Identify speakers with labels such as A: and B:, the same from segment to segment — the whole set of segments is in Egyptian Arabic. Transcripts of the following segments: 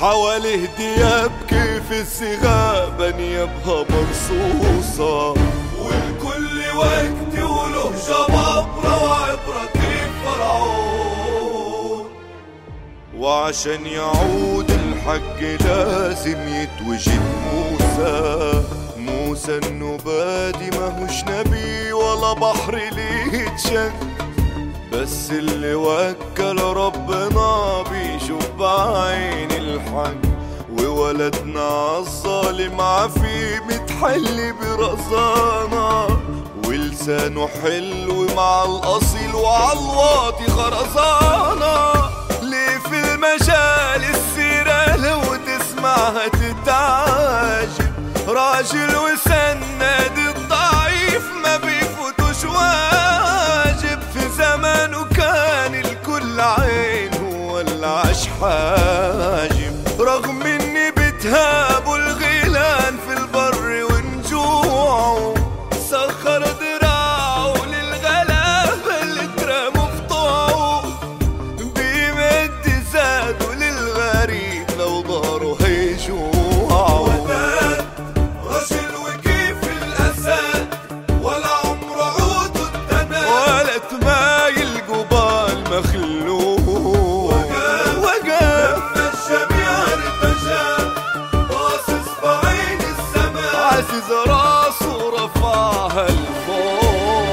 A: حواليه دياب كيف السغاب انيابها مرصوصة والكل وقت وله جبابرة وعبرة كيف فرعون وعشان يعود الحق لازم يتوجد موسى موسى النبادي ماهوش نبي ولا بحر ليه يتشك بس اللي وكل ربنا بيشوف بعين الحق وولدنا الظالم عفي متحلي برزانة ولسانه حلو مع الأصيل وعلى الواطي خرزانة ليه في المجال السيرة لو تسمعها تتعجب راجل وسند الضعيف ما بيفوتوش واجب في زمانه كان الكل عين ولا عش حاجب رغم اني بتهابوا الغيلان في البر ونجوعه سخر دراعه للغلابة اللي ترموا في طوعه بيمد زاده للغريب لو ظهره هيجوعه رجل وكيف الأسد ولا عمر عود التناد ولا تمايل قبال مخلوق وقف وقف لما الجميع ارتجى باصص بعين السماء عزز راسه رفعها لفوق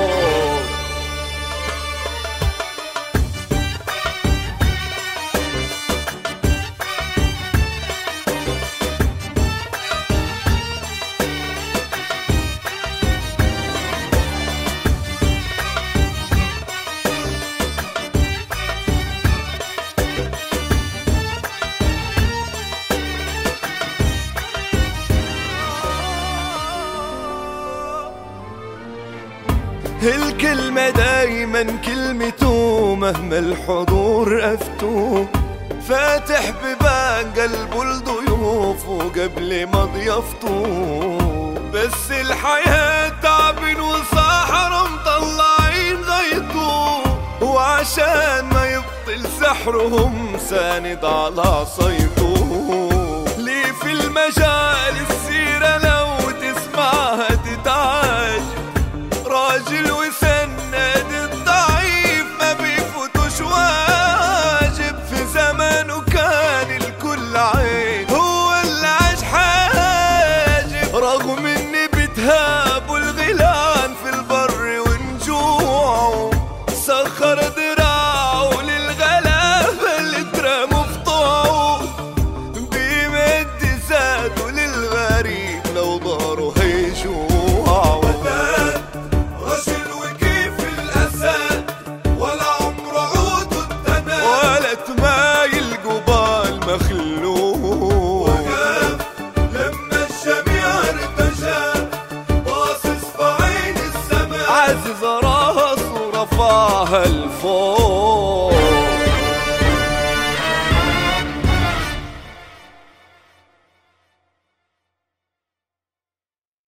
A: الكلمة دايما كلمته مهما الحضور أفتوه فاتح ببان قلبه لضيوفه قبل ما ضيافته بس الحياة تعب وصحرا مطلعين غيطه وعشان ما يبطل سحرهم ساند على عصيته ليه في المجال السيرة لو تسمعها تتعجب راجل وسند الضعيف ما بيفوتوش واجب في زمانه كان الكل عين هو اللي عاش حاجب رغم اني بتهابوا الغيلان في البر ونجوعه سخر دراعه للغلابة اللي ترموا في طوعه بيمد زاده للغريب لو ظهره هيجوعه رجل وكيف الأسد ولا عمر عود التناد ولا تمايل قبال مخلوق وقف لما الجميع ارتجى باصص بعين السماء عزز راسه رفعها لفوق